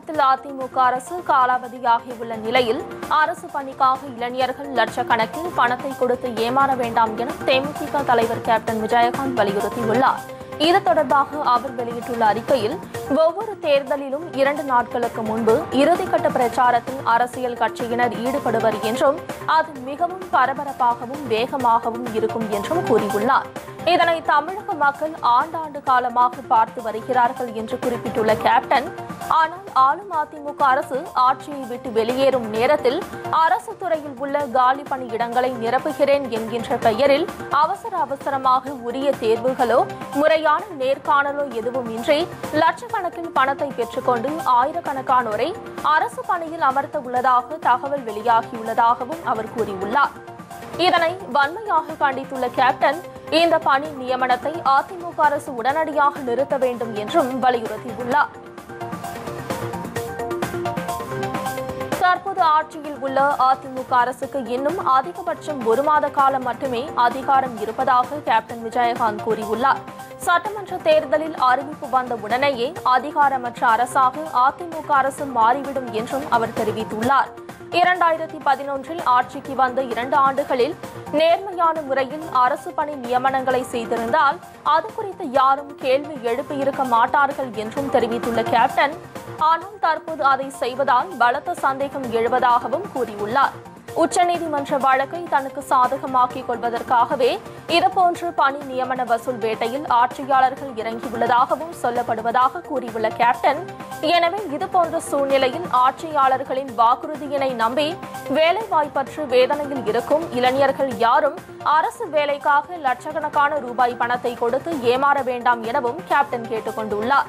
தமிழகத்தில் அதிமுக அரசு காலாவதியாகியுள்ள நிலையில் அரசு பணிக்காக இளைஞர்கள் லட்சக்கணக்கில் பணத்தை கொடுத்து ஏமாற வேண்டாம் என தேமுதிக தலைவர் கேப்டன் விஜயகாந்த் வலியுறுத்தியுள்ளார் இது தொடர்பாக அவர் வெளியிட்டுள்ள அறிக்கையில் ஒவ்வொரு தேர்தலிலும் இரண்டு நாட்களுக்கு முன்பு இறுதிக்கட்ட பிரச்சாரத்தில் அரசியல் கட்சியினர் ஈடுபடுவர் என்றும் அது மிகவும் பரபரப்பாகவும் வேகமாகவும் இருக்கும் என்றும் கூறியுள்ளார் இதனை தமிழக மக்கள் ஆண்டாண்டு காலமாக பார்த்து வருகிறார்கள் என்று குறிப்பிட்டுள்ள கேப்டன் ஆனால் ஆளும் அதிமுக அரசு ஆட்சியை விட்டு வெளியேறும் நேரத்தில் அரசு துறையில் உள்ள காலி பணி இடங்களை நிரப்புகிறேன் என்கின்ற பெயரில் அவசர அவசரமாக உரிய தேர்வுகளோ முறையான நேர்காணலோ எதுவும் இன்றி லட்சக்கணக்கில் பணத்தை பெற்றுக்கொண்டு ஆயிரக்கணக்கானோரை அரசு பணியில் அமர்த்த உள்ளதாக தகவல் வெளியாகியுள்ளதாகவும் அவர் கூறியுள்ளார் இதனை வன்மையாக கண்டித்துள்ள கேப்டன் இந்த பணி நியமனத்தை அதிமுக அரசு உடனடியாக நிறுத்த வேண்டும் என்றும் வலியுறுத்தியுள்ளார் தற்போது ஆட்சியில் உள்ள அதிமுக அரசுக்கு இன்னும் அதிகபட்சம் ஒரு மாத காலம் மட்டுமே அதிகாரம் இருப்பதாக கேப்டன் விஜயகாந்த் கூறியுள்ளார் சட்டமன்ற தேர்தலில் அறிவிப்பு வந்த உடனேயே அதிகாரமற்ற அரசாக அதிமுக அரசு மாறிவிடும் என்றும் அவர் தெரிவித்துள்ளார் இரண்டாயிரத்தி பதினொன்றில் ஆட்சிக்கு வந்த இரண்டு ஆண்டுகளில் நேர்மையான முறையில் அரசு பணி நியமனங்களை செய்திருந்தால் அது குறித்து யாரும் கேள்வி எழுப்பியிருக்க மாட்டார்கள் என்றும் தெரிவித்துள்ள கேப்டன் ஆனால் தற்போது அதை செய்வதால் பலத்த சந்தேகம் எழுவதாகவும் கூறியுள்ளார் உச்சநீதிமன்ற வழக்கை தனக்கு சாதகமாக்கிக் கொள்வதற்காகவே இதுபோன்று பணி நியமன வசூல் வேட்டையில் ஆட்சியாளர்கள் இறங்கியுள்ளதாகவும் சொல்லப்படுவதாக கூறியுள்ள கேப்டன் எனவே இதுபோன்ற சூழ்நிலையில் ஆட்சியாளர்களின் வாக்குறுதியினை நம்பி வேலைவாய்ப்பற்று வேதனையில் இருக்கும் இளைஞர்கள் யாரும் அரசு வேலைக்காக லட்சக்கணக்கான ரூபாய் பணத்தை கொடுத்து ஏமாற வேண்டாம் எனவும் கேப்டன் கேட்டுக் கொண்டுள்ளார்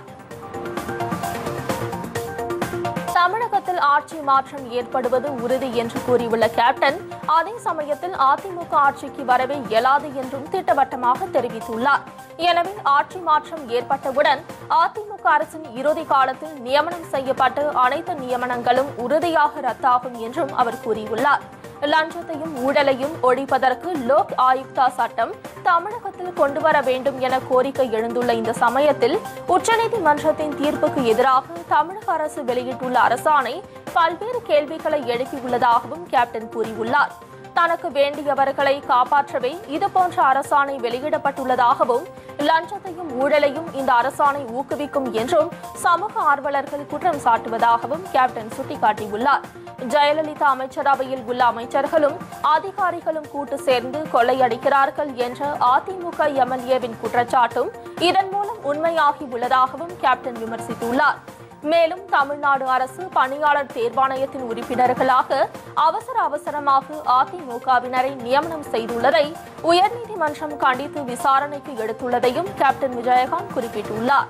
தமிழகத்தில் ஆட்சி மாற்றம் ஏற்படுவது உறுதி என்று கூறியுள்ள கேப்டன் அதே சமயத்தில் அதிமுக ஆட்சிக்கு வரவே இயலாது என்றும் திட்டவட்டமாக தெரிவித்துள்ளார் எனவே ஆட்சி மாற்றம் ஏற்பட்டவுடன் அதிமுக அரசின் இறுதி காலத்தில் நியமனம் செய்யப்பட்டு அனைத்து நியமனங்களும் உறுதியாக ரத்தாகும் என்றும் அவர் கூறியுள்ளார் லஞ்சத்தையும் ஊழலையும் ஒழிப்பதற்கு லோக் ஆயுக்தா சட்டம் தமிழகத்தில் கொண்டுவர வேண்டும் என கோரிக்கை எழுந்துள்ள இந்த சமயத்தில் உச்சநீதிமன்றத்தின் தீர்ப்புக்கு எதிராக தமிழக அரசு வெளியிட்டுள்ள அரசாணை பல்வேறு கேள்விகளை எழுப்பியுள்ளதாகவும் கேப்டன் கூறியுள்ளார் தனக்கு வேண்டியவர்களை காப்பாற்றவே இதுபோன்ற அரசாணை வெளியிடப்பட்டுள்ளதாகவும் லஞ்சத்தையும் ஊழலையும் இந்த அரசாணை ஊக்குவிக்கும் என்றும் சமூக ஆர்வலர்கள் குற்றம் சாட்டுவதாகவும் கேப்டன் சுட்டிக்காட்டியுள்ளார் ஜெயலலிதா அமைச்சரவையில் உள்ள அமைச்சர்களும் அதிகாரிகளும் கூட்டு சேர்ந்து கொள்ளையடிக்கிறார்கள் என்ற அதிமுக எம்எல்ஏவின் குற்றச்சாட்டும் இதன் மூலம் உண்மையாகி உள்ளதாகவும் கேப்டன் விமர்சித்துள்ளார் மேலும் தமிழ்நாடு அரசு பணியாளர் தேர்வாணையத்தின் உறுப்பினர்களாக அவசர அவசரமாக அதிமுகவினரை நியமனம் செய்துள்ளதை உயர்நீதிமன்றம் கண்டித்து விசாரணைக்கு எடுத்துள்ளதையும் கேப்டன் விஜயகாந்த் குறிப்பிட்டுள்ளார்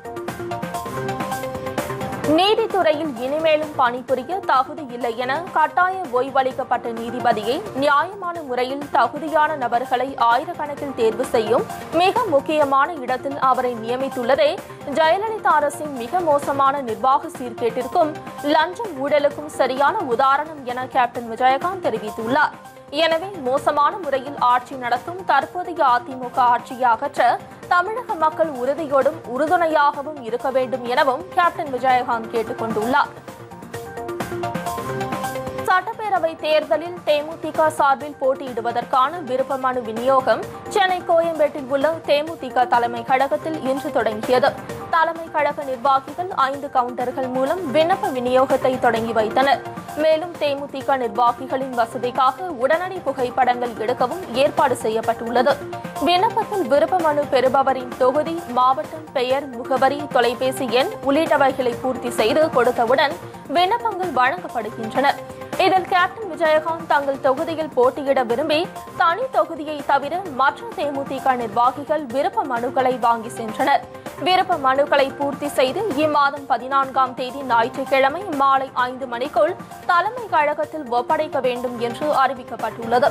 நீதித்துறையில் இனிமேலும் பணிபுரிய தகுதி இல்லை என கட்டாய ஓய்வளிக்கப்பட்ட நீதிபதியை நியாயமான முறையில் தகுதியான நபர்களை ஆயிரக்கணக்கில் தேர்வு செய்யும் மிக முக்கியமான இடத்தில் அவரை நியமித்துள்ளதே ஜெயலலிதா அரசின் மிக மோசமான நிர்வாக சீர்கேட்டிற்கும் லஞ்சம் ஊழலுக்கும் சரியான உதாரணம் என கேப்டன் விஜயகாந்த் தெரிவித்துள்ளார் எனவே மோசமான முறையில் ஆட்சி நடத்தும் தற்போதைய அதிமுக ஆட்சியை அகற்ற தமிழக மக்கள் உறுதியோடும் உறுதுணையாகவும் இருக்க வேண்டும் எனவும் கேப்டன் விஜயகாந்த் கேட்டுக் கொண்டுள்ளார் சட்டப்பேரவை தேர்தலில் தேமுதிக சார்பில் போட்டியிடுவதற்கான விருப்ப மனு விநியோகம் சென்னை கோயம்பேட்டில் உள்ள தேமுதிக தலைமை கழகத்தில் இன்று தொடங்கியது தலைமை கழக நிர்வாகிகள் ஐந்து கவுண்டர்கள் மூலம் விண்ணப்ப விநியோகத்தை தொடங்கி வைத்தனர் மேலும் தேமுதிக நிர்வாகிகளின் வசதிக்காக உடனடி புகைப்படங்கள் எடுக்கவும் ஏற்பாடு செய்யப்பட்டுள்ளது விண்ணப்பத்தில் விருப்ப மனு பெறுபவரின் தொகுதி மாவட்டம் பெயர் முகவரி தொலைபேசி எண் உள்ளிட்டவைகளை பூர்த்தி செய்து கொடுத்தவுடன் விண்ணப்பங்கள் வழங்கப்படுகின்றன இதில் கேப்டன் விஜயகாந்த் தங்கள் தொகுதியில் போட்டியிட விரும்பி தனி தொகுதியை தவிர மற்ற தேமுதிக நிர்வாகிகள் விருப்ப மனுக்களை வாங்கி சென்றனர் விருப்ப மனுக்களை பூர்த்தி செய்து இம்மாதம் பதினான்காம் தேதி ஞாயிற்றுக்கிழமை மாலை ஐந்து மணிக்குள் தலைமை கழகத்தில் ஒப்படைக்க வேண்டும் என்று அறிவிக்கப்பட்டுள்ளது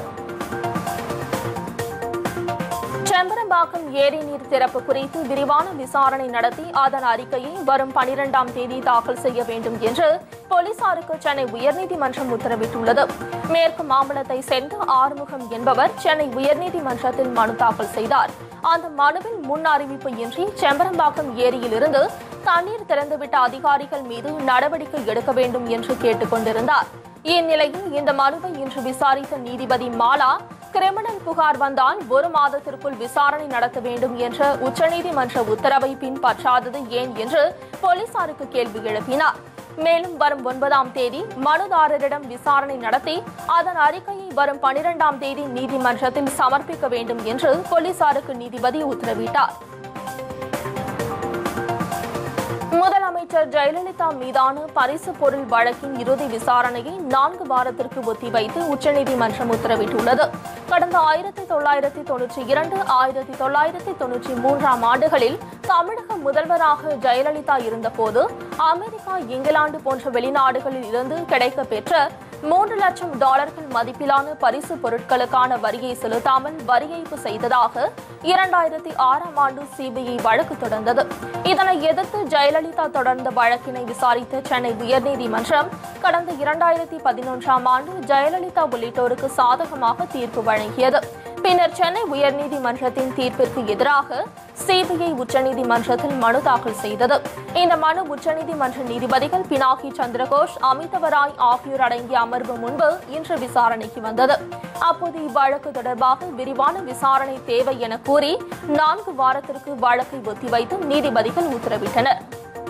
செம்பரம்பாக்கம் ஏரி நீர் திறப்பு குறித்து விரிவான விசாரணை நடத்தி அதன் அறிக்கையை வரும் பனிரெண்டாம் தேதி தாக்கல் செய்ய வேண்டும் என்று போலீசாருக்கு சென்னை உயர்நீதிமன்றம் உத்தரவிட்டுள்ளது மேற்கு மாம்பலத்தை சேர்ந்த ஆறுமுகம் என்பவர் சென்னை உயர்நீதிமன்றத்தில் மனு தாக்கல் செய்தார் அந்த மனுவில் முன் அறிவிப்பு இன்றி செம்பரம்பாக்கம் ஏரியிலிருந்து தண்ணீர் திறந்துவிட்ட அதிகாரிகள் மீது நடவடிக்கை எடுக்க வேண்டும் என்று கேட்டுக் கொண்டிருந்தார் இந்நிலையில் இந்த மனுவை இன்று விசாரித்த நீதிபதி மாலா கிரிமினல் புகார் வந்தால் ஒரு மாதத்திற்குள் விசாரணை நடத்த வேண்டும் என்ற உச்சநீதிமன்ற உத்தரவை பின்பற்றாதது ஏன் என்று போலீசாருக்கு கேள்வி எழுப்பினார் மேலும் வரும் ஒன்பதாம் தேதி மனுதாரரிடம் விசாரணை நடத்தி அதன் அறிக்கையை வரும் பனிரெண்டாம் தேதி நீதிமன்றத்தில் சமர்ப்பிக்க வேண்டும் என்று போலீசாருக்கு நீதிபதி உத்தரவிட்டார் முதலமைச்சர் ஜெயலலிதா மீதான பரிசு பொருள் வழக்கின் இறுதி விசாரணையை நான்கு வாரத்திற்கு ஒத்திவைத்து உச்சநீதிமன்றம் உத்தரவிட்டுள்ளது கடந்த ஆயிரத்தி தொள்ளாயிரத்தி தொன்னூற்றி இரண்டு ஆயிரத்தி தொள்ளாயிரத்தி தொன்னூற்றி மூன்றாம் ஆண்டுகளில் தமிழக முதல்வராக ஜெயலலிதா இருந்தபோது அமெரிக்கா இங்கிலாந்து போன்ற வெளிநாடுகளில் இருந்து கிடைக்கப் பெற்ற மூன்று லட்சம் டாலர்கள் மதிப்பிலான பரிசு பொருட்களுக்கான வரியை செலுத்தாமல் வரி ஏய்ப்பு செய்ததாக இரண்டாயிரத்தி ஆறாம் ஆண்டு சிபிஐ வழக்கு தொடர்ந்தது இதனை எதிர்த்து ஜெயலலிதா தொடர்ந்த வழக்கினை விசாரித்த சென்னை உயர்நீதிமன்றம் கடந்த இரண்டாயிரத்தி பதினொன்றாம் ஆண்டு ஜெயலலிதா உள்ளிட்டோருக்கு சாதகமாக தீர்ப்பு வழங்கியது பின்னர் சென்னை உயர்நீதிமன்றத்தின் தீர்ப்பிற்கு எதிராக சிபிஐ உச்சநீதிமன்றத்தில் மனு தாக்கல் செய்தது இந்த மனு உச்சநீதிமன்ற நீதிபதிகள் பினாகி சந்திரகோஷ் அமிதவராய் ஆகியோர் அடங்கிய அமர்வு முன்பு இன்று விசாரணைக்கு வந்தது அப்போது இவ்வழக்கு தொடர்பாக விரிவான விசாரணை தேவை என கூறி நான்கு வாரத்திற்கு வழக்கை ஒத்திவைத்து நீதிபதிகள் உத்தரவிட்டனர்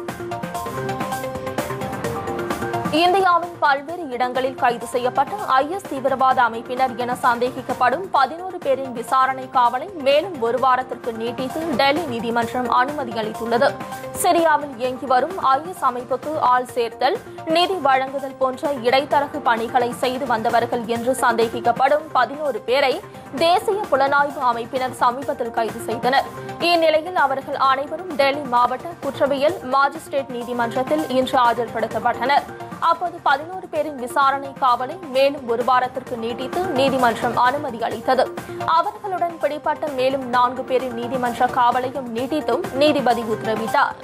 இந்தியாவின் பல்வேறு இடங்களில் கைது செய்யப்பட்ட ஐஎஸ் தீவிரவாத அமைப்பினர் என சந்தேகிக்கப்படும் பதினோரு பேரின் விசாரணை காவலை மேலும் ஒரு வாரத்திற்கு நீட்டித்து டெல்லி நீதிமன்றம் அனுமதி அளித்துள்ளது சிரியாவில் இயங்கி வரும் ஐஎஸ் அமைப்புக்கு ஆள் சேர்த்தல் நிதி வழங்குதல் போன்ற இடைத்தரகு பணிகளை செய்து வந்தவர்கள் என்று சந்தேகிக்கப்படும் பதினோரு பேரை தேசிய புலனாய்வு அமைப்பினர் சமீபத்தில் கைது செய்தனர் இந்நிலையில் அவர்கள் அனைவரும் டெல்லி மாவட்ட குற்றவியல் மாஜிஸ்ட்ரேட் நீதிமன்றத்தில் இன்று ஆஜர்படுத்தப்பட்டனர் அப்போது பதினோரு பேரின் விசாரணை காவலை மேலும் ஒரு வாரத்திற்கு நீட்டித்து நீதிமன்றம் அனுமதி அளித்தது அவர்களுடன் பிடிப்பட்ட மேலும் நான்கு பேரின் நீதிமன்ற காவலையும் நீட்டித்தும் நீதிபதி உத்தரவிட்டார்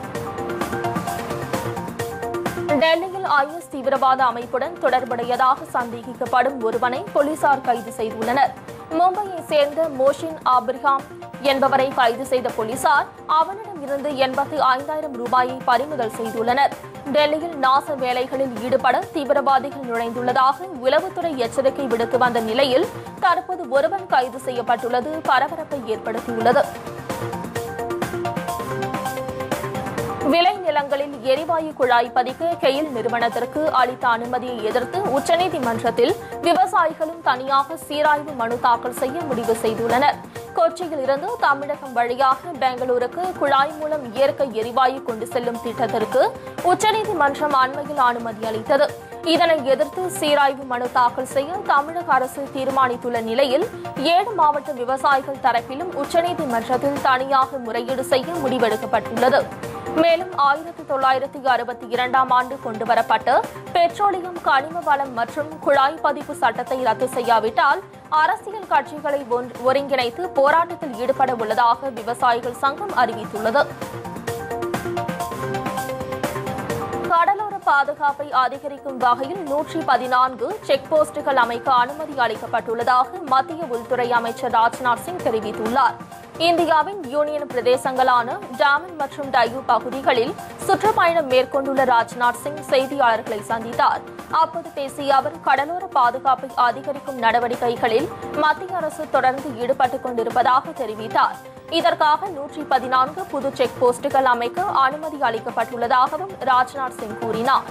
டெல்லியில் ஐஎஸ் தீவிரவாத அமைப்புடன் தொடர்புடையதாக சந்தேகிக்கப்படும் ஒருவனை போலீசார் கைது செய்துள்ளனர் மும்பையை சேர்ந்த மோஷின் ஆபிர்காம் என்பவரை கைது செய்த போலீசார் அவனிடம் இருந்து எண்பத்தி ஐந்தாயிரம் ரூபாயை பறிமுதல் செய்துள்ளனர் டெல்லியில் நாச வேலைகளில் ஈடுபட தீவிரவாதிகள் நுழைந்துள்ளதாக உளவுத்துறை எச்சரிக்கை விடுத்து வந்த நிலையில் தற்போது ஒருவன் கைது செய்யப்பட்டுள்ளது பரபரப்பை ஏற்படுத்தியுள்ளது விளை நிலங்களில் எரிவாயு குழாய் பதிக்க கெயில் நிறுவனத்திற்கு அளித்த அனுமதியை எதிர்த்து உச்சநீதிமன்றத்தில் விவசாயிகளும் தனியாக சீராய்வு மனு தாக்கல் செய்ய முடிவு செய்துள்ளனர் கொச்சியில் இருந்து தமிழகம் வழியாக பெங்களூருக்கு குழாய் மூலம் இயற்கை எரிவாயு கொண்டு செல்லும் திட்டத்திற்கு உச்சநீதிமன்றம் அண்மையில் அனுமதி அளித்தது இதனை எதிர்த்து சீராய்வு மனு தாக்கல் செய்ய தமிழக அரசு தீர்மானித்துள்ள நிலையில் ஏழு மாவட்ட விவசாயிகள் தரப்பிலும் உச்சநீதிமன்றத்தில் தனியாக முறையீடு செய்ய முடிவெடுக்கப்பட்டுள்ளது மேலும் ஆயிரத்தி தொள்ளாயிரத்தி அறுபத்தி இரண்டாம் ஆண்டு கொண்டுவரப்பட்ட பெட்ரோலியம் கனிம வளம் மற்றும் குழாய் பதிப்பு சட்டத்தை ரத்து செய்யாவிட்டால் அரசியல் கட்சிகளை ஒன்- ஒருங்கிணைத்து போராட்டத்தில் ஈடுபட உள்ளதாக விவசாயிகள் சங்கம் அறிவித்துள்ளது கடலோர பாதுகாப்பை அதிகரிக்கும் வகையில் நூற்றி பதினான்கு செக் போஸ்டுகள் அமைக்க அனுமதி அளிக்கப்பட்டுள்ளதாக மத்திய உள்துறை அமைச்சர் ராஜ்நாத் சிங் தெரிவித்துள்ளார் இந்தியாவின் யூனியன் பிரதேசங்களான டாமன் மற்றும் டையூ பகுதிகளில் சுற்றுப்பயணம் மேற்கொண்டுள்ள ராஜ்நாத் சிங் செய்தியாளர்களை சந்தித்தார் அப்போது பேசிய அவர் கடலோர பாதுகாப்பை அதிகரிக்கும் நடவடிக்கைகளில் மத்திய அரசு தொடர்ந்து ஈடுபட்டுக் கொண்டிருப்பதாக தெரிவித்தார் இதற்காக நூற்றி பதினான்கு புது செக் போஸ்டுகள் அமைக்க அனுமதி அளிக்கப்பட்டுள்ளதாகவும் ராஜ்நாத் சிங் கூறினார்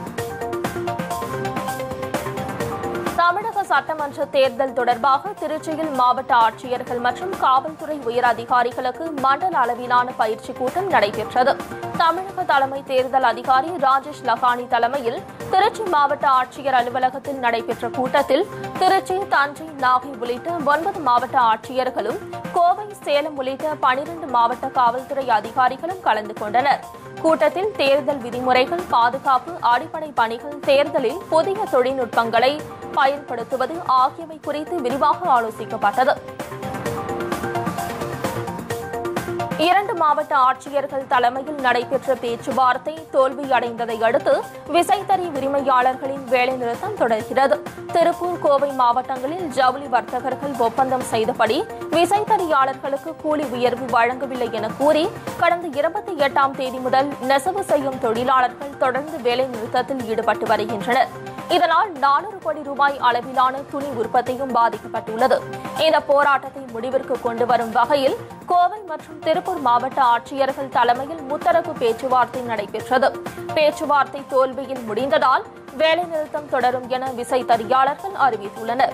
தமிழக சட்டமன்ற தேர்தல் தொடர்பாக திருச்சியில் மாவட்ட ஆட்சியர்கள் மற்றும் காவல்துறை உயர் அதிகாரிகளுக்கு மண்டல அளவிலான பயிற்சி கூட்டம் நடைபெற்றது தமிழக தலைமை தேர்தல் அதிகாரி ராஜேஷ் லகானி தலைமையில் திருச்சி மாவட்ட ஆட்சியர் அலுவலகத்தில் நடைபெற்ற கூட்டத்தில் திருச்சி தஞ்சை நாகை உள்ளிட்ட ஒன்பது மாவட்ட ஆட்சியர்களும் கோவை சேலம் உள்ளிட்ட பனிரெண்டு மாவட்ட காவல்துறை அதிகாரிகளும் கலந்து கொண்டனர் கூட்டத்தில் தேர்தல் விதிமுறைகள் பாதுகாப்பு அடிப்படை பணிகள் தேர்தலில் புதிய தொழில்நுட்பங்களை பயன்படுத்துவது ஆகியவை குறித்து விரிவாக ஆலோசிக்கப்பட்டது இரண்டு மாவட்ட ஆட்சியர்கள் தலைமையில் நடைபெற்ற பேச்சுவார்த்தை தோல்வியடைந்ததை அடுத்து விசைத்தறி உரிமையாளர்களின் வேலைநிறுத்தம் தொடர்கிறது திருப்பூர் கோவை மாவட்டங்களில் ஜவுளி வர்த்தகர்கள் ஒப்பந்தம் செய்தபடி விசைத்தறியாளர்களுக்கு கூலி உயர்வு வழங்கவில்லை என கூறி கடந்த இருபத்தி எட்டாம் தேதி முதல் நெசவு செய்யும் தொழிலாளர்கள் தொடர்ந்து வேலைநிறுத்தத்தில் ஈடுபட்டு வருகின்றனர் இதனால் நானூறு கோடி ரூபாய் அளவிலான துணி உற்பத்தியும் பாதிக்கப்பட்டுள்ளது இந்த போராட்டத்தை முடிவிற்கு கொண்டு வரும் வகையில் கோவை மற்றும் திருப்பூர் மாவட்ட ஆட்சியர்கள் தலைமையில் முத்தரப்பு பேச்சுவார்த்தை நடைபெற்றது பேச்சுவார்த்தை தோல்வியில் முடிந்ததால் வேலைநிறுத்தம் தொடரும் என விசைத்தறியாளர்கள் அறிவித்துள்ளனர்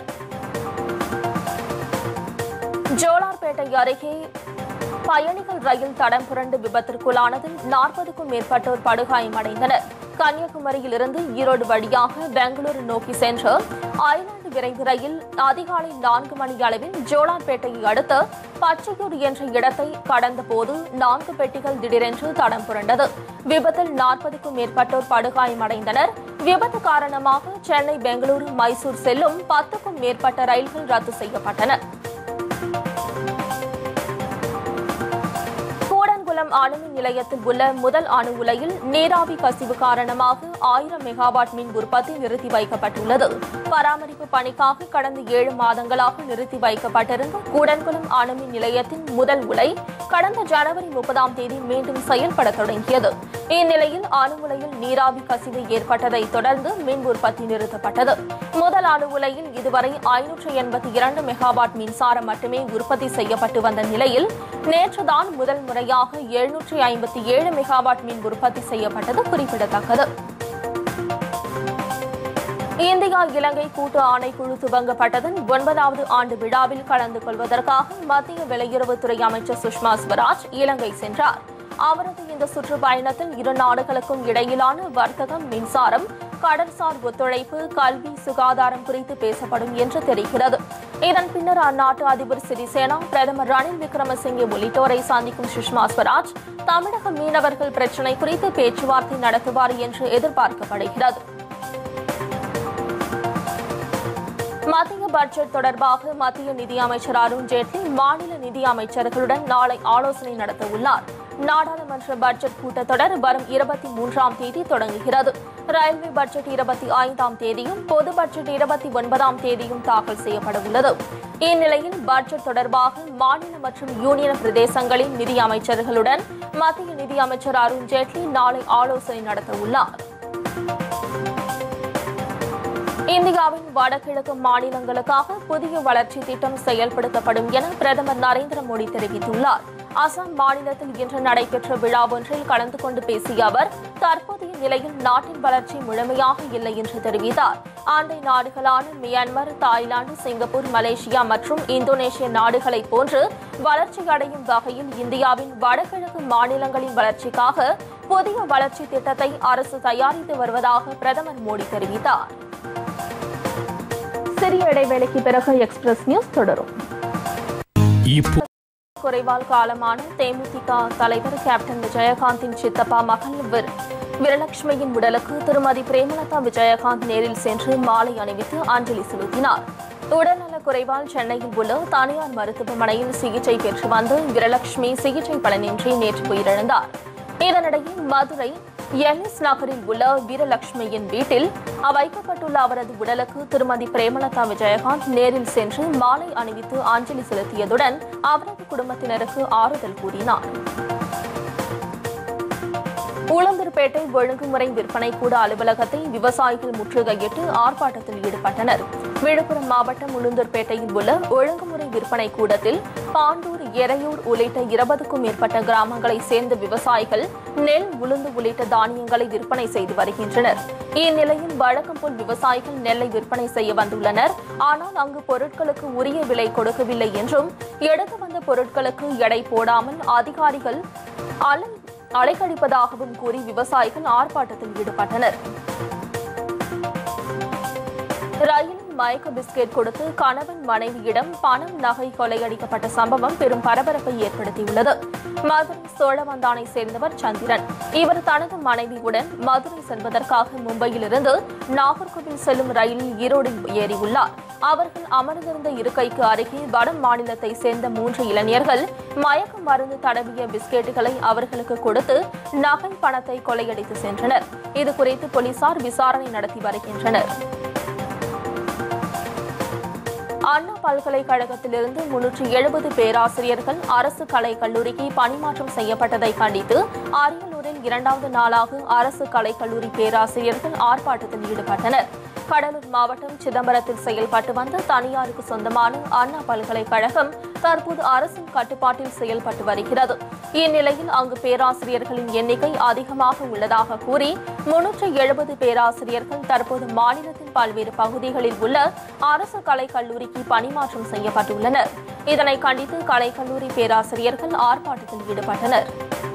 ஜோலார்பேட்டை அருகே பயணிகள் ரயில் தடம் புரண்டு விபத்திற்குள்ளானதில் நாற்பதுக்கும் மேற்பட்டோர் படுகாயமடைந்தனர் கன்னியாகுமரியிலிருந்து ஈரோடு வழியாக பெங்களூரு நோக்கி சென்ற ஐலாந்து விரைவு ரயில் அதிகாலை நான்கு மணி அளவில் ஜோலார்பேட்டையை அடுத்த பச்சையூர் என்ற இடத்தை கடந்தபோது நான்கு பெட்டிகள் திடீரென்று தடம் புரண்டது விபத்தில் நாற்பதுக்கும் மேற்பட்டோர் படுகாயமடைந்தனர் விபத்து காரணமாக சென்னை பெங்களூரு மைசூர் செல்லும் பத்துக்கும் மேற்பட்ட ரயில்கள் ரத்து செய்யப்பட்டன கூடன்குளம் அணுமின் நிலையத்தில் உள்ள முதல் அணு உலையில் நீராவி கசிவு காரணமாக ஆயிரம் மெகாவாட் மின் உற்பத்தி நிறுத்தி வைக்கப்பட்டுள்ளது பராமரிப்பு பணிக்காக கடந்த ஏழு மாதங்களாக நிறுத்தி வைக்கப்பட்டிருந்த கூடன்குளம் அணுமின் நிலையத்தின் முதல் உலை கடந்த ஜனவரி முப்பதாம் தேதி மீண்டும் செயல்பட தொடங்கியது இந்நிலையில் அணு உலையில் நீராவி கசிவு ஏற்பட்டதை தொடர்ந்து மின் உற்பத்தி நிறுத்தப்பட்டது முதல் அணு உலையில் இதுவரை ஐநூற்று எண்பத்தி இரண்டு மெகாவாட் மின்சாரம் மட்டுமே உற்பத்தி செய்யப்பட்டு வந்த நிலையில் நேற்றுதான் முதல் முறையாக எழுநூற்றி ஐம்பத்தி ஏழு மெகாவாட் மின் உற்பத்தி செய்யப்பட்டது குறிப்பிடத்தக்கது இந்தியா இலங்கை கூட்டு ஆணைக்குழு துவங்கப்பட்டதன் ஒன்பதாவது ஆண்டு விழாவில் கலந்து கொள்வதற்காக மத்திய வெளியுறவுத்துறை அமைச்சர் சுஷ்மா ஸ்வராஜ் இலங்கை சென்றார் அவரது இந்த சுற்றுப்பயணத்தில் இரு நாடுகளுக்கும் இடையிலான வர்த்தகம் மின்சாரம் கடல்சார் ஒத்துழைப்பு கல்வி சுகாதாரம் குறித்து பேசப்படும் என்று தெரிகிறது இதன் பின்னர் அந்நாட்டு அதிபர் சிறிசேனா பிரதமர் ரணில் விக்ரமசிங்கே உள்ளிட்டோரை சந்திக்கும் சுஷ்மா ஸ்வராஜ் தமிழக மீனவர்கள் பிரச்சினை குறித்து பேச்சுவார்த்தை நடத்துவார் என்று எதிர்பார்க்கப்படுகிறது மத்திய பட்ஜெட் தொடர்பாக மத்திய நிதியமைச்சர் அருண் ஜேட்லி மாநில நிதி அமைச்சர்களுடன் நாளை ஆலோசனை நடத்த உள்ளார் நாடாளுமன்ற பட்ஜெட் கூட்டத்தொடர் வரும் இருபத்தி மூன்றாம் தேதி தொடங்குகிறது ரயில்வே பட்ஜெட் இருபத்தி ஐந்தாம் தேதியும் பொது பட்ஜெட் இருபத்தி ஒன்பதாம் தேதியும் தாக்கல் செய்யப்பட உள்ளது இந்நிலையில் பட்ஜெட் தொடர்பாக மாநில மற்றும் யூனியன் பிரதேசங்களின் நிதி அமைச்சர்களுடன் மத்திய நிதி அமைச்சர் அருண் ஜேட்லி நாளை ஆலோசனை நடத்த உள்ளார் இந்தியாவின் வடகிழக்கு மாநிலங்களுக்காக புதிய வளர்ச்சி திட்டம் செயல்படுத்தப்படும் என பிரதமர் நரேந்திர மோடி தெரிவித்துள்ளார் அசாம் மாநிலத்தில் இன்று நடைபெற்ற விழா ஒன்றில் கலந்து கொண்டு பேசிய அவர் தற்போதைய நிலையில் நாட்டின் வளர்ச்சி முழுமையாக இல்லை என்று தெரிவித்தார் அண்டை நாடுகளான மியான்மர் தாய்லாந்து சிங்கப்பூர் மலேசியா மற்றும் இந்தோனேஷிய நாடுகளைப் போன்று வளர்ச்சி அடையும் வகையில் இந்தியாவின் வடகிழக்கு மாநிலங்களின் வளர்ச்சிக்காக புதிய வளர்ச்சி திட்டத்தை அரசு தயாரித்து வருவதாக பிரதமர் மோடி தெரிவித்தார் சிறிய இடைவேளைக்கு பிறகு எக்ஸ்பிரஸ் நியூஸ் தொடரும் இப்போ குறைவால் காலமான தேமுதிக தலைவர் கேப்டன் விஜயகாந்தின் சித்தப்பா மகள் விர் வீரலட்சுமியின் உடலுக்கு திருமதி பிரேமலதா விஜயகாந்த் நேரில் சென்று மாலை அணிவித்து அஞ்சலி செலுத்தினார் உடல்நலக் குறைவால் சென்னையில் உள்ள தனியார் மருத்துவமனையில் சிகிச்சை பெற்று வந்த வீரலட்சுமி சிகிச்சை பலனின்றி நேற்று உயிரிழந்தார் இதனிடையே மதுரை எல்எஸ் நகரில் உள்ள வீரலட்சுமியின் வீட்டில் வைக்கப்பட்டுள்ள அவரது உடலுக்கு திருமதி பிரேமலதா விஜயகாந்த் நேரில் சென்று மாலை அணிவித்து அஞ்சலி செலுத்தியதுடன் அவரது குடும்பத்தினருக்கு ஆறுதல் கூறினார் உளுந்தூர்பேட்டை ஒழுங்குமுறை விற்பனை கூட அலுவலகத்தை விவசாயிகள் முற்றுகையிட்டு ஆர்ப்பாட்டத்தில் ஈடுபட்டனர் விழுப்புரம் மாவட்டம் உளுந்தூர்பேட்டையில் உள்ள ஒழுங்குமுறை விற்பனை கூடத்தில் பாண்டூர் எரையூர் உள்ளிட்ட இருபதுக்கும் மேற்பட்ட கிராமங்களை சேர்ந்த விவசாயிகள் நெல் உளுந்து உள்ளிட்ட தானியங்களை விற்பனை செய்து வருகின்றனர் இந்நிலையில் வழக்கம் போல் விவசாயிகள் நெல்லை விற்பனை செய்ய வந்துள்ளனர் ஆனால் அங்கு பொருட்களுக்கு உரிய விலை கொடுக்கவில்லை என்றும் எடுத்து வந்த பொருட்களுக்கு எடை போடாமல் அதிகாரிகள் அலை அலைக்கழிப்பதாகவும் கூறி விவசாயிகள் ஆர்ப்பாட்டத்தில் ஈடுபட்டனர் ரயிலில் மயக்க பிஸ்கெட் கொடுத்து கணவன் மனைவியிடம் பணம் நகை கொள்ளையடிக்கப்பட்ட சம்பவம் பெரும் பரபரப்பை ஏற்படுத்தியுள்ளது மதுரை சோழவந்தானை சேர்ந்தவர் சந்திரன் இவர் தனது மனைவியுடன் மதுரை செல்வதற்காக மும்பையிலிருந்து நாகர்கோவில் செல்லும் ரயிலில் ஈரோடில் ஏறியுள்ளார் அவர்கள் அமர்ந்திருந்த இருக்கைக்கு அருகே வட மாநிலத்தை சேர்ந்த மூன்று இளைஞர்கள் மயக்க மருந்து தடவிய பிஸ்கெட்டுகளை அவர்களுக்கு கொடுத்து நகை பணத்தை கொள்ளையடித்து சென்றனர் இது குறித்து போலீசார் விசாரணை நடத்தி வருகின்றனர் அண்ணா பல்கலைக்கழகத்திலிருந்து முன்னூற்றி எழுபது பேராசிரியர்கள் அரசு கலைக் கல்லூரிக்கு பணிமாற்றம் செய்யப்பட்டதை கண்டித்து அரியலூரில் இரண்டாவது நாளாக அரசு கலைக் கல்லூரி பேராசிரியர்கள் ஆர்ப்பாட்டத்தில் ஈடுபட்டனர் கடலூர் மாவட்டம் சிதம்பரத்தில் செயல்பட்டு வந்த தனியாருக்கு சொந்தமான அண்ணா பல்கலைக்கழகம் தற்போது அரசின் கட்டுப்பாட்டில் செயல்பட்டு வருகிறது இந்நிலையில் அங்கு பேராசிரியர்களின் எண்ணிக்கை அதிகமாக உள்ளதாக கூறி முன்னூற்று எழுபது பேராசிரியர்கள் தற்போது மாநிலத்தின் பல்வேறு பகுதிகளில் உள்ள அரசு கலைக் கல்லூரிக்கு பணிமாற்றம் செய்யப்பட்டுள்ளனர் இதனை கண்டித்து கலைக்கல்லூரி பேராசிரியர்கள் ஆர்ப்பாட்டத்தில் ஈடுபட்டனர்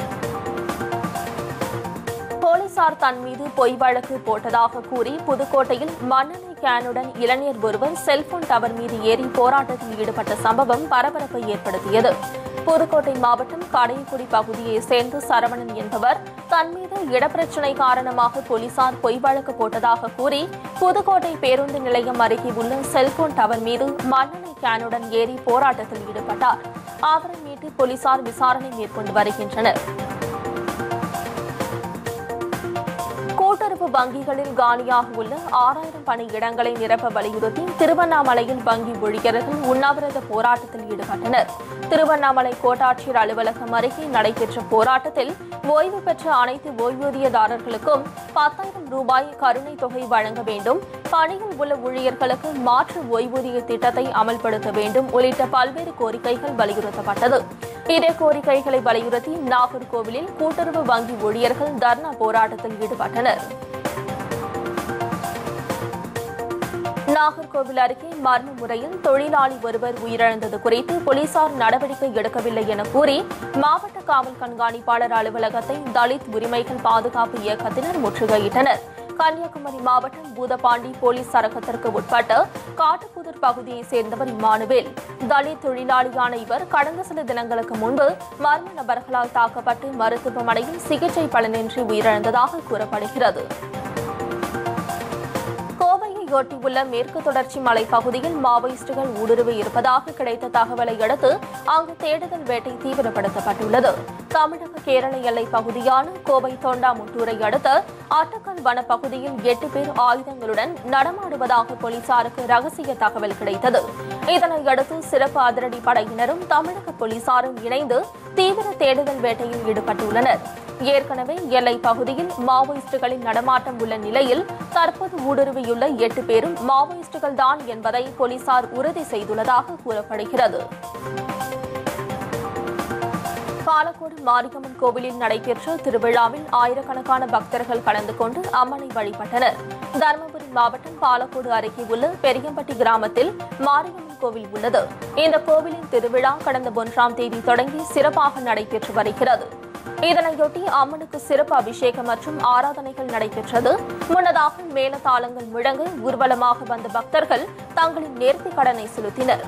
போலீசார் தன் மீது பொய் வழக்கு போட்டதாக கூறி புதுக்கோட்டையில் மண்ணெண்ணெய் கேனுடன் இளைஞர் ஒருவர் செல்போன் டவர் மீது ஏறி போராட்டத்தில் ஈடுபட்ட சம்பவம் பரபரப்பை ஏற்படுத்தியது புதுக்கோட்டை மாவட்டம் கடையக்குடி பகுதியைச் சேர்ந்த சரவணன் என்பவர் தன் மீது இடப்பிரச்சினை காரணமாக போலீசார் பொய் வழக்கு போட்டதாக கூறி புதுக்கோட்டை பேருந்து நிலையம் அருகே உள்ள செல்போன் டவர் மீது மண்ணெண்ணெய் கேனுடன் ஏறி போராட்டத்தில் ஈடுபட்டார் அவரை மீட்டு போலீசார் விசாரணை மேற்கொண்டு வருகின்றனர் கூட்டுறவு வங்கிகளில் காலியாக உள்ள ஆறாயிரம் பணியிடங்களை நிரப்ப வலியுறுத்தி திருவண்ணாமலையில் வங்கி ஊழியர்கள் உண்ணாவிரத போராட்டத்தில் ஈடுபட்டனர் திருவண்ணாமலை கோட்டாட்சியர் அலுவலகம் அருகே நடைபெற்ற போராட்டத்தில் ஓய்வு பெற்ற அனைத்து ஓய்வூதியதாரர்களுக்கும் பத்தாயிரம் ரூபாய் கருணை தொகை வழங்க வேண்டும் பணியில் உள்ள ஊழியர்களுக்கு மாற்று ஓய்வூதிய திட்டத்தை அமல்படுத்த வேண்டும் உள்ளிட்ட பல்வேறு கோரிக்கைகள் வலியுறுத்தப்பட்டது இதே கோரிக்கைகளை வலியுறுத்தி நாகர்கோவிலில் கூட்டுறவு வங்கி ஊழியர்கள் தர்ணா போராட்டத்தில் ஈடுபட்டனர் நாகர்கோவில் அருகே மர்ம முறையில் தொழிலாளி ஒருவர் உயிரிழந்தது குறித்து போலீசார் நடவடிக்கை எடுக்கவில்லை என கூறி மாவட்ட காவல் கண்காணிப்பாளர் அலுவலகத்தை தலித் உரிமைகள் பாதுகாப்பு இயக்கத்தினர் முற்றுகையிட்டனர் கன்னியாகுமரி மாவட்டம் பூதப்பாண்டி போலீஸ் சரகத்திற்கு உட்பட்ட காட்டுப்புதூர் பகுதியைச் சேர்ந்தவர் இமானுவேல் தலித் தொழிலாளியான இவர் கடந்த சில தினங்களுக்கு முன்பு மர்ம நபர்களால் தாக்கப்பட்டு மருத்துவமனையில் சிகிச்சை பலனின்றி உயிரிழந்ததாக கூறப்படுகிறது கோவையை ஒட்டியுள்ள மேற்கு தொடர்ச்சி மலைப்பகுதியில் மாவோயிஸ்டுகள் ஊடுருவி இருப்பதாக கிடைத்த தகவலை அடுத்து அங்கு தேடுதல் வேட்டை தீவிரப்படுத்தப்பட்டுள்ளது தமிழக கேரள எல்லை பகுதியான கோவை தொண்டாமுத்தூரை அடுத்த ஆட்டக்கல் வனப்பகுதியில் எட்டு பேர் ஆயுதங்களுடன் நடமாடுவதாக போலீசாருக்கு ரகசிய தகவல் கிடைத்தது இதனை அடுத்து சிறப்பு அதிரடி படையினரும் தமிழக போலீசாரும் இணைந்து தீவிர தேடுதல் வேட்டையில் ஈடுபட்டுள்ளனர் ஏற்கனவே எல்லை பகுதியில் மாவோயிஸ்டுகளின் நடமாட்டம் உள்ள நிலையில் தற்போது ஊடுருவியுள்ள எட்டு பேரும் மாவோயிஸ்டுகள் தான் என்பதை போலீசார் உறுதி செய்துள்ளதாக கூறப்படுகிறது பாலக்கோடு மாரியம்மன் கோவிலில் நடைபெற்ற திருவிழாவில் ஆயிரக்கணக்கான பக்தர்கள் கலந்து கொண்டு அம்மனை வழிபட்டனர் தருமபுரி மாவட்டம் பாலக்கோடு அருகே உள்ள பெரியம்பட்டி கிராமத்தில் மாரியம்மன் கோவில் உள்ளது இந்த கோவிலின் திருவிழா கடந்த ஒன்றாம் தேதி தொடங்கி சிறப்பாக நடைபெற்று வருகிறது இதனையொட்டி அம்மனுக்கு சிறப்பு அபிஷேகம் மற்றும் ஆராதனைகள் நடைபெற்றது முன்னதாக மேலதாளங்கள் முழங்க ஊர்வலமாக வந்த பக்தர்கள் தங்களின் நேர்த்திக் கடனை செலுத்தினர்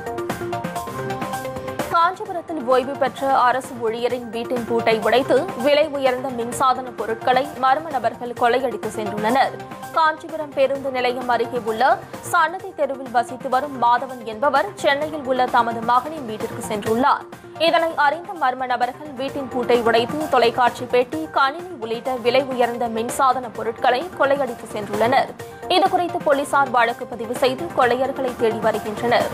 காஞ்சிபுரத்தில் ஓய்வு பெற்ற அரசு ஊழியரின் வீட்டின் பூட்டை உடைத்து விலை உயர்ந்த மின்சாதன பொருட்களை மர்ம நபர்கள் கொள்ளையடித்து சென்றுள்ளனர் காஞ்சிபுரம் பேருந்து நிலையம் அருகே உள்ள சன்னதி தெருவில் வசித்து வரும் மாதவன் என்பவர் சென்னையில் உள்ள தமது மகனின் வீட்டிற்கு சென்றுள்ளார் இதனை அறிந்த மர்ம நபர்கள் வீட்டின் பூட்டை உடைத்து தொலைக்காட்சி பெட்டி கணினி உள்ளிட்ட விலை உயர்ந்த மின்சாதன பொருட்களை கொள்ளையடித்து சென்றுள்ளனர் இதுகுறித்து போலீசார் வழக்கு பதிவு செய்து கொள்ளையர்களை தேடி வருகின்றனர்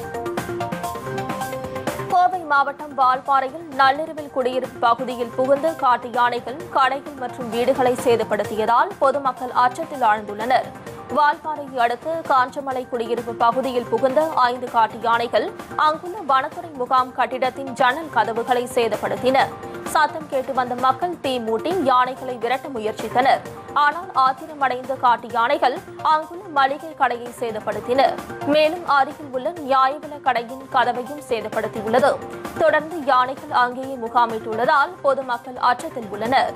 கோவை மாவட்டம் வால்பாறையில் நள்ளிரவில் குடியிருப்பு பகுதியில் புகுந்து காட்டு யானைகள் கடைகள் மற்றும் வீடுகளை சேதப்படுத்தியதால் பொதுமக்கள் அச்சத்தில் ஆழ்ந்துள்ளனர் வால்பாறையை அடுத்து காஞ்சமலை குடியிருப்பு பகுதியில் புகுந்த ஐந்து காட்டு யானைகள் அங்குள்ள வனத்துறை முகாம் கட்டிடத்தின் ஜன்னல் கதவுகளை சேதப்படுத்தின சத்தம் கேட்டு வந்த மக்கள் தீ மூட்டி யானைகளை விரட்ட முயற்சித்தனர் ஆனால் ஆத்திரமடைந்த காட்டு யானைகள் அங்குள்ள மளிகை கடையை சேதப்படுத்தின மேலும் அருகில் உள்ள நியாய விலைக் கடையின் கதவையும் சேதப்படுத்தியுள்ளது தொடர்ந்து யானைகள் அங்கேயே முகாமிட்டுள்ளதால் பொதுமக்கள் அச்சத்தில் உள்ளனர்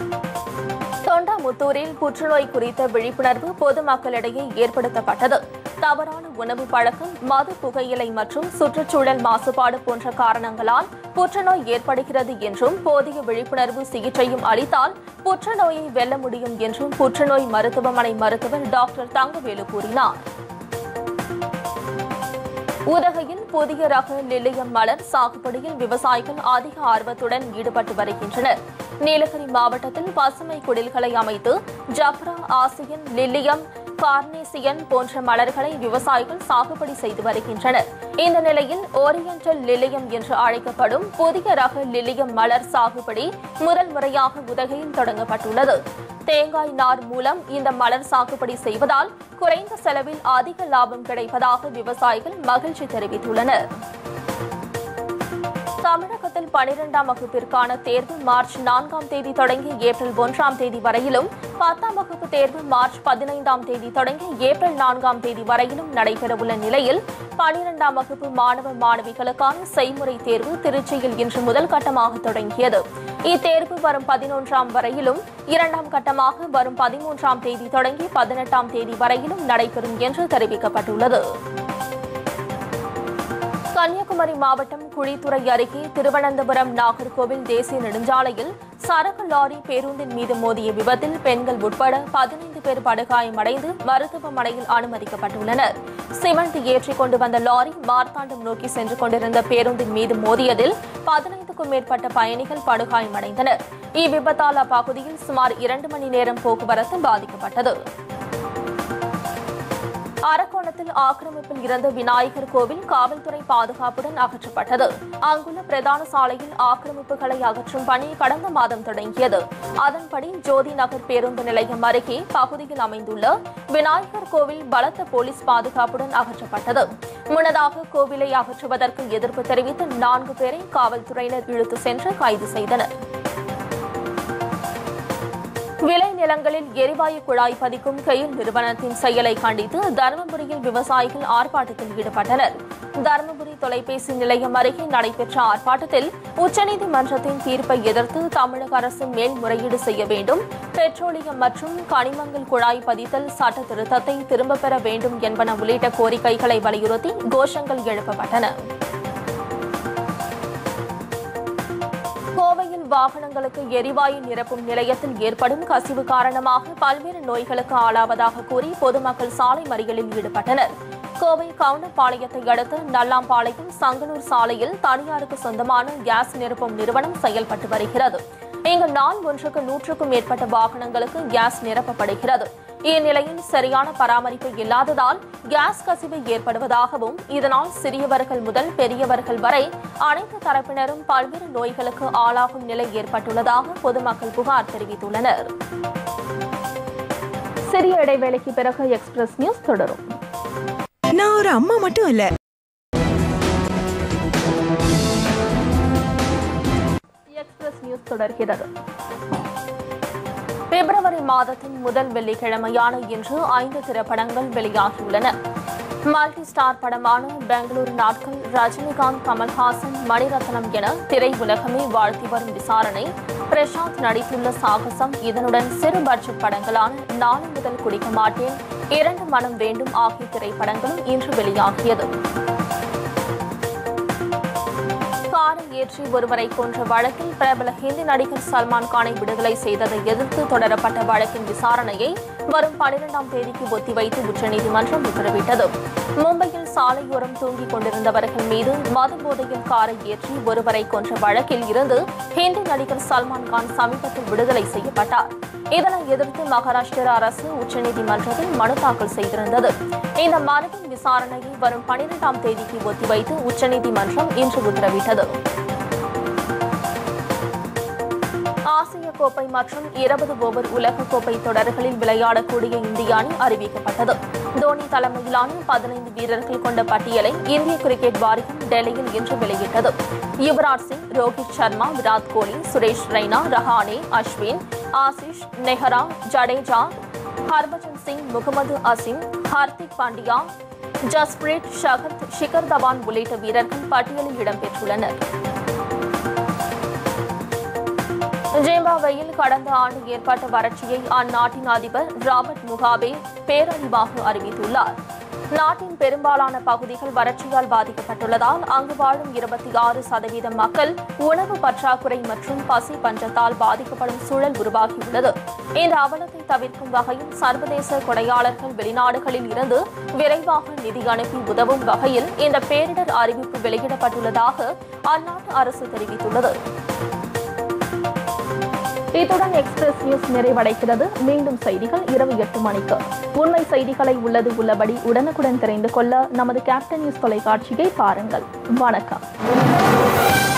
தொண்டாமுத்தூரில் புற்றுநோய் குறித்த விழிப்புணர்வு பொதுமக்களிடையே ஏற்படுத்தப்பட்டது தவறான உணவு பழக்கம் மது புகையிலை மற்றும் சுற்றுச்சூழல் மாசுபாடு போன்ற காரணங்களால் புற்றுநோய் ஏற்படுகிறது என்றும் போதிய விழிப்புணர்வு சிகிச்சையும் அளித்தால் புற்றுநோயை வெல்ல முடியும் என்றும் புற்றுநோய் மருத்துவமனை மருத்துவர் டாக்டர் தங்கவேலு கூறினார் உதகையில் புதிய ரக லில்லியம் மலர் சாகுபடியில் விவசாயிகள் அதிக ஆர்வத்துடன் ஈடுபட்டு வருகின்றனர் நீலகிரி மாவட்டத்தில் பசுமை குடில்களை அமைத்து ஜப்ரா ஆசியன் லில்லியம் கார்னேசியன் போன்ற மலர்களை விவசாயிகள் சாகுபடி செய்து வருகின்றனர் இந்த நிலையில் ஓரியண்டல் லில்லியம் என்று அழைக்கப்படும் புதிய ரக லில்லியம் மலர் சாகுபடி முதல் முறையாக உதகையில் தொடங்கப்பட்டுள்ளது தேங்காய் நார் மூலம் இந்த மலர் சாகுபடி செய்வதால் குறைந்த செலவில் அதிக லாபம் கிடைப்பதாக விவசாயிகள் மகிழ்ச்சி தெரிவித்துள்ளனர் தமிழகத்தில் பனிரெண்டாம் வகுப்பிற்கான தேர்வு மார்ச் நான்காம் தேதி தொடங்கி ஏப்ரல் ஒன்றாம் தேதி வரையிலும் பத்தாம் வகுப்பு தேர்வு மார்ச் பதினைந்தாம் தேதி தொடங்கி ஏப்ரல் நான்காம் தேதி வரையிலும் நடைபெறவுள்ள நிலையில் பனிரெண்டாம் வகுப்பு மாணவ மாணவிகளுக்கான செய்முறை தேர்வு திருச்சியில் இன்று முதல் கட்டமாக தொடங்கியது இத்தேர்வு வரும் பதினொன்றாம் வரையிலும் இரண்டாம் கட்டமாக வரும் பதிமூன்றாம் தேதி தொடங்கி பதினெட்டாம் தேதி வரையிலும் நடைபெறும் என்று தெரிவிக்கப்பட்டுள்ளது கன்னியாகுமரி மாவட்டம் குழித்துறை அருகே திருவனந்தபுரம் நாகர்கோவில் தேசிய நெடுஞ்சாலையில் சரக்கு லாரி பேருந்தின் மீது மோதிய விபத்தில் பெண்கள் உட்பட பதினைந்து பேர் படுகாயமடைந்து மருத்துவமனையில் அனுமதிக்கப்பட்டுள்ளனர் சிமெண்ட் ஏற்றிக் கொண்டு வந்த லாரி மார்த்தாண்டம் நோக்கி சென்று கொண்டிருந்த பேருந்தின் மீது மோதியதில் பதினைந்துக்கும் மேற்பட்ட பயணிகள் படுகாயமடைந்தனர் இவ்விபத்தால் அப்பகுதியில் சுமார் இரண்டு மணி நேரம் போக்குவரத்து பாதிக்கப்பட்டது அரக்கோணத்தில் ஆக்கிரமிப்பில் இருந்த விநாயகர் கோவில் காவல்துறை பாதுகாப்புடன் அகற்றப்பட்டது அங்குள்ள பிரதான சாலையில் ஆக்கிரமிப்புகளை அகற்றும் பணி கடந்த மாதம் தொடங்கியது அதன்படி ஜோதி நகர் பேருந்து நிலையம் அருகே பகுதியில் அமைந்துள்ள விநாயகர் கோவில் பலத்த போலீஸ் பாதுகாப்புடன் அகற்றப்பட்டது முன்னதாக கோவிலை அகற்றுவதற்கு எதிர்ப்பு தெரிவித்து நான்கு பேரை காவல்துறையினர் இழுத்து சென்று கைது செய்தனர் விளை நிலங்களில் எரிவாயு குழாய் பதிக்கும் கெயில் நிறுவனத்தின் செயலை கண்டித்து தருமபுரியில் விவசாயிகள் ஆர்ப்பாட்டத்தில் ஈடுபட்டனர் தருமபுரி தொலைபேசி நிலையம் அருகே நடைபெற்ற ஆர்ப்பாட்டத்தில் உச்சநீதிமன்றத்தின் தீர்ப்பை எதிர்த்து தமிழக அரசு மேல்முறையீடு செய்ய வேண்டும் பெட்ரோலியம் மற்றும் கனிமங்கள் குழாய் பதித்தல் சட்ட திருத்தத்தை திரும்பப் பெற வேண்டும் என்பன உள்ளிட்ட கோரிக்கைகளை வலியுறுத்தி கோஷங்கள் எழுப்பப்பட்டன கோவையில் வாகனங்களுக்கு எரிவாயு நிரப்பும் நிலையத்தில் ஏற்படும் கசிவு காரணமாக பல்வேறு நோய்களுக்கு ஆளாவதாக கூறி பொதுமக்கள் சாலை மறியலில் ஈடுபட்டனர் கோவை கவுண்டப்பாளையத்தை அடுத்த நல்லாம்பாளையம் சங்கனூர் சாலையில் தனியாருக்கு சொந்தமான கேஸ் நிரப்பும் நிறுவனம் செயல்பட்டு வருகிறது இங்கு நாள் ஒன்றுக்கு நூற்றுக்கும் மேற்பட்ட வாகனங்களுக்கு கேஸ் நிரப்பப்படுகிறது இந்நிலையில் சரியான பராமரிப்பு இல்லாததால் கேஸ் கசிவு ஏற்படுவதாகவும் இதனால் சிறியவர்கள் முதல் பெரியவர்கள் வரை அனைத்து தரப்பினரும் பல்வேறு நோய்களுக்கு ஆளாகும் நிலை ஏற்பட்டுள்ளதாக பொதுமக்கள் புகார் தெரிவித்துள்ளனர் சிறிய இடைவேளைக்கு பிறகு எக்ஸ்பிரஸ் நியூஸ் தொடரும் நான் ஒரு அம்மா மட்டும் இல்ல எக்ஸ்பிரஸ் நியூஸ் தொடர்கிறது பிப்ரவரி மாதத்தின் முதல் வெள்ளிக்கிழமையான இன்று ஐந்து திரைப்படங்கள் வெளியாகியுள்ளன மல்டி ஸ்டார் படமான பெங்களூரு நாட்கள் ரஜினிகாந்த் கமல்ஹாசன் மணிரத்னம் என திரையுலகமே வாழ்த்தி வரும் விசாரணை பிரசாந்த் நடித்துள்ள சாகசம் இதனுடன் சிறு பட்ஜெட் படங்களான நாளை முதல் குடிக்க மாட்டேன் இரண்டு மனம் வேண்டும் ஆகிய திரைப்படங்களும் இன்று வெளியாகியது காரை ஏற்றி ஒருவரை கொன்ற வழக்கில் பிரபல ஹிந்தி நடிகர் சல்மான் கானை விடுதலை செய்ததை எதிர்த்து தொடரப்பட்ட வழக்கின் விசாரணையை வரும் பனிரெண்டாம் தேதிக்கு ஒத்திவைத்து உச்சநீதிமன்றம் உத்தரவிட்டது மும்பையில் சாலையோரம் தூங்கிக் கொண்டிருந்தவர்கள் மீது மது போதையில் காரை ஏற்றி ஒருவரை கொன்ற வழக்கில் இருந்து ஹிந்தி நடிகர் சல்மான் கான் சமீபத்தில் விடுதலை செய்யப்பட்டார் இதனை எதிர்த்து மகாராஷ்டிரா அரசு உச்சநீதிமன்றத்தில் மனு தாக்கல் செய்திருந்தது இந்த மனுவின் விசாரணையை வரும் பனிரெண்டாம் தேதிக்கு ஒத்திவைத்து உச்சநீதிமன்றம் இன்று உத்தரவிட்டது ஆசிய கோப்பை மற்றும் இருபது ஓவர் உலக கோப்பை தொடர்களில் விளையாடக்கூடிய இந்திய அணி அறிவிக்கப்பட்டது தோனி தலைமையிலான பதினைந்து வீரர்கள் கொண்ட பட்டியலை இந்திய கிரிக்கெட் வாரியம் டெல்லியில் இன்று வெளியிட்டது யுவராஜ் சிங் ரோஹித் சர்மா விராட் கோலி சுரேஷ் ரெய்னா ரஹானே அஸ்வின் ஆசிஷ் நெஹ்ரா ஜடேஜா ஹர்பஜன் சிங் முகமது அசிம் ஹார்திக் பாண்டியா ஜஸ்பிரீத் ஷகத் ஷிகர் தவான் உள்ளிட்ட வீரர்கள் பட்டியலில் இடம்பெற்றுள்ளனர் ஜிம்பாப்வேயில் கடந்த ஆண்டு ஏற்பட்ட வறட்சியை அந்நாட்டின் அதிபர் ராபர்ட் முகாபே பேரழிவாக அறிவித்துள்ளார் நாட்டின் பெரும்பாலான பகுதிகள் வறட்சியால் பாதிக்கப்பட்டுள்ளதால் அங்கு வாழும் இருபத்தி ஆறு சதவீதம் மக்கள் உணவு பற்றாக்குறை மற்றும் பசி பஞ்சத்தால் பாதிக்கப்படும் சூழல் உருவாகியுள்ளது இந்த அவலத்தை தவிர்க்கும் வகையில் சர்வதேச கொடையாளர்கள் வெளிநாடுகளில் இருந்து விரைவாக நிதி அனுப்பி உதவும் வகையில் இந்த பேரிடர் அறிவிப்பு வெளியிடப்பட்டுள்ளதாக அந்நாட்டு அரசு தெரிவித்துள்ளது இத்துடன் எக்ஸ்பிரஸ் நியூஸ் நிறைவடைகிறது மீண்டும் செய்திகள் இரவு எட்டு மணிக்கு உண்மை செய்திகளை உள்ளது உள்ளபடி உடனுக்குடன் தெரிந்து கொள்ள நமது கேப்டன் நியூஸ் தொலைக்காட்சியை பாருங்கள் வணக்கம்